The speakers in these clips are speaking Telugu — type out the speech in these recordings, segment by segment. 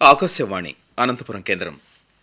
ఆకాశవాణి అనంతపురం కేంద్రం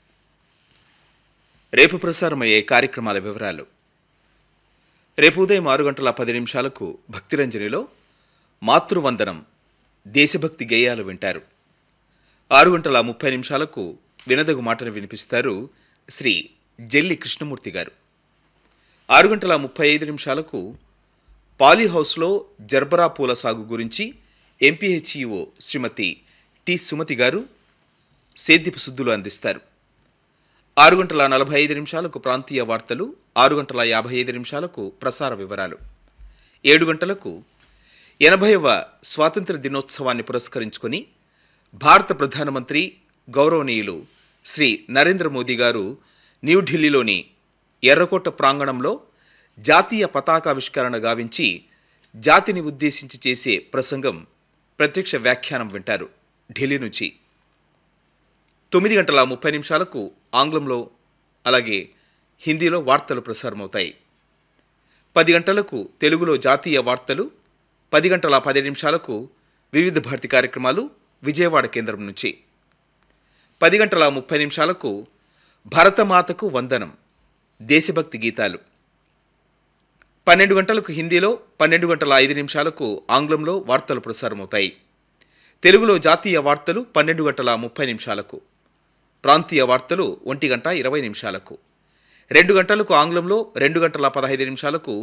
రేపు ప్రసారమయ్యే కార్యక్రమాల వివరాలు రేపు ఉదయం ఆరు గంటల పది నిమిషాలకు భక్తిరంజనిలో మాతృవందనం దేశభక్తి గేయాలు వింటారు ఆరు గంటల ముప్పై నిమిషాలకు వినదగు మాటను వినిపిస్తారు శ్రీ జెల్లి కృష్ణమూర్తి గారు ఆరు గంటల ముప్పై ఐదు నిమిషాలకు పాలీహౌస్లో జర్బరా పూల సాగు గురించి ఎంపీహెచ్ఈఓ శ్రీమతి టి సుమతి గారు సేద్యపు సుద్దులు అందిస్తారు ఆరు గంటల నలభై ఐదు నిమిషాలకు ప్రాంతీయ వార్తలు ఆరు గంటల యాభై ఐదు నిమిషాలకు ప్రసార వివరాలు ఏడు గంటలకు ఎనభైవ స్వాతంత్ర దినోత్సవాన్ని పురస్కరించుకొని భారత ప్రధానమంత్రి గౌరవనీయులు శ్రీ నరేంద్ర మోదీ గారు న్యూఢిల్లీలోని ఎర్రకోట ప్రాంగణంలో జాతీయ పతాకావిష్కరణ గావించి జాతిని ఉద్దేశించి చేసే ప్రసంగం ప్రత్యక్ష వ్యాఖ్యానం వింటారు ఢిల్లీ నుంచి తొమ్మిది గంటల ముప్పై నిమిషాలకు ఆంగ్లంలో అలాగే హిందీలో వార్తలు ప్రసారమవుతాయి పది గంటలకు తెలుగులో జాతీయ వార్తలు పది గంటల పది నిమిషాలకు వివిధ భారతి కార్యక్రమాలు విజయవాడ కేంద్రం నుంచి పది గంటల ముప్పై నిమిషాలకు భరతమాతకు వందనం దేశభక్తి గీతాలు పన్నెండు గంటలకు హిందీలో పన్నెండు గంటల ఐదు నిమిషాలకు ఆంగ్లంలో వార్తలు ప్రసారమవుతాయి తెలుగులో జాతీయ వార్తలు పన్నెండు గంటల ముప్పై నిమిషాలకు ప్రాంతీయ వార్తలు ఒంటి గంట ఇరవై నిమిషాలకు రెండు గంటలకు ఆంగ్లంలో రెండు గంటల పదహైదు నిమిషాలకు